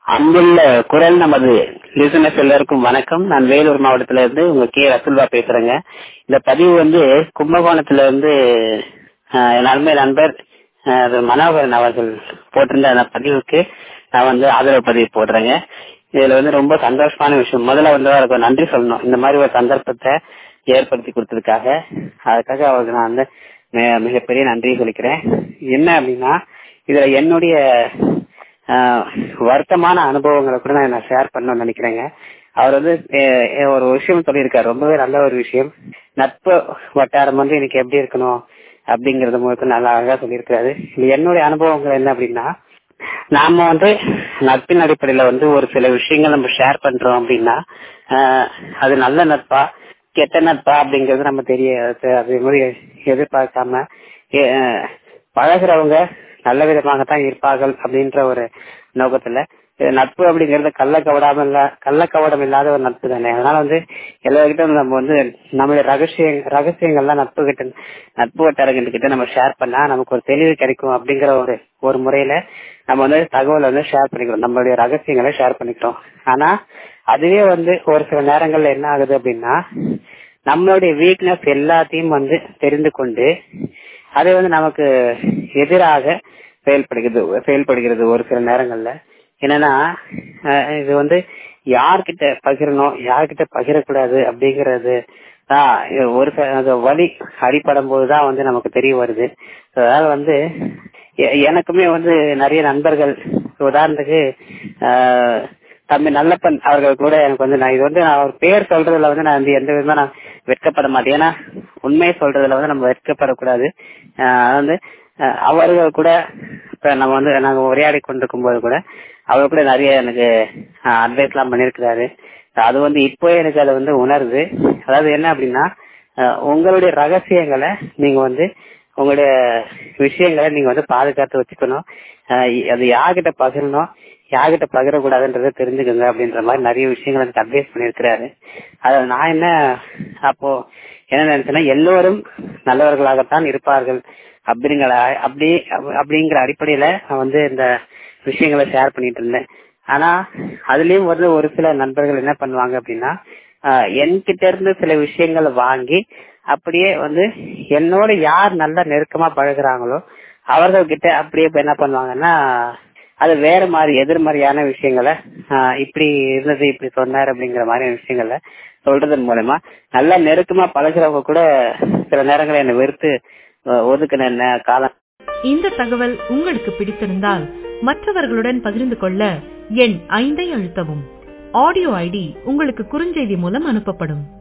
அன்புள்ள குரல் நமது லிசனர்ஸ் எல்லாருக்கும் வணக்கம் நான் வேலூர் மாவட்டத்துல இருந்து உங்க கே ரசுல்வா பேசுறேங்க இந்த பதிவு வந்து கும்பகோணத்துல இருந்து ஆஹ், என் அருமை நண்பர் ஆஹ், அது மனோகரன் அவர்கள் போட்டிருந்த அந்த பதிவுக்கு நான் வந்து ஆதரவு பதிவு போடுறேங்க இதுல வந்து ரொம்ப சந்தோஷமான விஷயம் முதல்ல வந்து அவருக்கு நன்றி சொல்லணும் இந்த மாதிரி ஒரு சந்தர்ப்பத்தை ஏற்படுத்தி கொடுத்ததுக்காக அதுக்காக அவருக்கு நான் வந்து மி- மிகப்பெரிய நன்றி சொல்லிக்கிறேன் என்ன அப்படின்னா இதுல என்னுடைய ஆஹ் வருத்தமான அனுபவங்களை கூட நான் நான் ஷேர் பண்ணணும்னு நினைக்கிறேங்க அவர் வந்து அஹ், அஹ், ஒரு விஷயம் சொல்லியிருக்காரு ரொம்பவே நல்ல ஒரு விஷயம் நட்பு வட்டாரம் வந்து எனக்கு எப்படி இருக்கணும் அப்படிங்கறது முழுக்க நல்லா அழகா சொல்லியிருக்காரு இது என்னுடைய அனுபவங்கள் என்ன அப்படின்னா நாம வந்து நட்பின் அடிப்படையில வந்து ஒரு சில விஷயங்கள் நம்ம ஷேர் பண்றோம் அப்படின்னா ஆஹ், அது நல்ல நட்பா கெட்ட நட்பா அப்படிங்கறது நம்ம தெரிய அது மாதிரி எதிர்பார்க்காம ஏ- அஹ், பழகுறவங்க நல்ல விதமாகத்தான் இருப்பார்கள் அப்படின்ற ஒரு நோக்கத்துல இது நட்பு அப்படிங்கறது கள்ள கவடாம இல்ல கள்ள கவடம் இல்லாத ஒரு நட்பு தானே அதனால வந்து எல்லார்கிட்ட நம்ம வந்து நம்மளுடைய ரகசிய ரகசியங்கள்லாம் நட்பு கிட்ட நட்பு வட்டாரங்கள் கிட்ட நம்ம ஷேர் பண்ணா நமக்கு ஒரு தெளிவு கிடைக்கும் அப்படிங்கிற ஒரு ஒரு முறையில நம்ம வந்து தகவலை வந்து ஷேர் பண்ணிக்கிறோம் நம்மளுடைய ரகசியங்களை ஷேர் பண்ணிக்கிறோம் ஆனா அதுவே வந்து ஒரு சில நேரங்கள்ல என்ன ஆகுது அப்படின்னா நம்மளுடைய வீக்னஸ் எல்லாத்தையும் வந்து தெரிந்து கொண்டு அது வந்து நமக்கு எதிராக செயல்படுகிறது செயல்படுகிறது ஒரு சில நேரங்கள்ல என்னன்னா அஹ் இது வந்து யார்கிட்ட பகிரணும் யார்கிட்ட பகிரக்கூடாது அப்படிங்கறது தான் இது ஒரு சில அது வழி அடிப்படும் போதுதான் வந்து நமக்கு தெரிய வருது So, அதனால வந்து எ- எனக்குமே வந்து நிறைய நண்பர்கள் உதாரணத்துக்கு ஆஹ் தம்பி நல்லப்பன் அவர்கள் கூட எனக்கு வந்து நான் இது வந்து நான் அவர் பேர் சொல்றதுல வந்து நான் வந்து எந்த விதமா நான் வெட்கப்பட மாட்டேன் ஏன்னா உண்மையை சொல்றதுல வந்து நம்ம வெட்கப்படக்கூடாது ஆஹ் அது வந்து ஆஹ் அவர்கள் கூட இப்ப நம்ம வந்து நாங்க உரையாடி கொண்டிருக்கும் போது கூட அவர் கூட நிறைய எனக்கு அட்வைஸ் எல்லாம் பண்ணிருக்கிறாரு அது வந்து இப்போ எனக்கு அது வந்து உணருது அதாவது என்ன அப்படின்னா ஆஹ் உங்களுடைய ரகசியங்களை நீங்க வந்து உங்களுடைய விஷயங்களை நீங்க வந்து பாதுகாத்து வச்சுக்கணும் ஆஹ் அது யார்கிட்ட பகிரணும் யார்கிட்ட பகிரக்கூடாதுன்றதை தெரிஞ்சுக்கோங்க அப்படின்ற மாதிரி நிறைய விஷயங்கள் எனக்கு அட்வைஸ் பண்ணியிருக்கிறாரு அத நான் என்ன அப்போ என்ன நினைச்சேன்னா எல்லோரும் நல்லவர்களாகத்தான் இருப்பார்கள் அப்படிங்கிற அப்படி அப்படிங்கிற அடிப்படையில நான் வந்து இந்த விஷயங்களை ஷேர் பண்ணிட்டு இருந்தேன் ஆனா அதுலயும் வந்து ஒரு சில நண்பர்கள் என்ன பண்ணுவாங்க அப்படின்னா ஆஹ் என்கிட்ட இருந்து சில விஷயங்களை வாங்கி அப்படியே வந்து என்னோட யார் நல்லா நெருக்கமா பழகுறாங்களோ அவர்கள் கிட்ட அப்படியே இப்ப என்ன பண்ணுவாங்கன்னா அது வேற மாதிரி எதிர்மறையான விஷயங்களை ஆஹ் இப்படி இருந்தது இப்படி சொன்னார் அப்படிங்கிற மாதிரியான விஷயங்களை சொல்றதன் மூலமா நல்லா நெருக்கமா பழகுறவங்க கூட சில நேரங்களில் என்னை வெறுத்து ஆஹ் ஒதுக்குன நே- காலம் இந்த தகவல் உங்களுக்கு பிடித்திருந்தால் மற்றவர்களுடன் பகிர்ந்து கொள்ள எண் ஐந்தை அழுத்தவும் ஆடியோ ஐடி உங்களுக்கு குறுஞ்செய்தி மூலம் அனுப்பப்படும்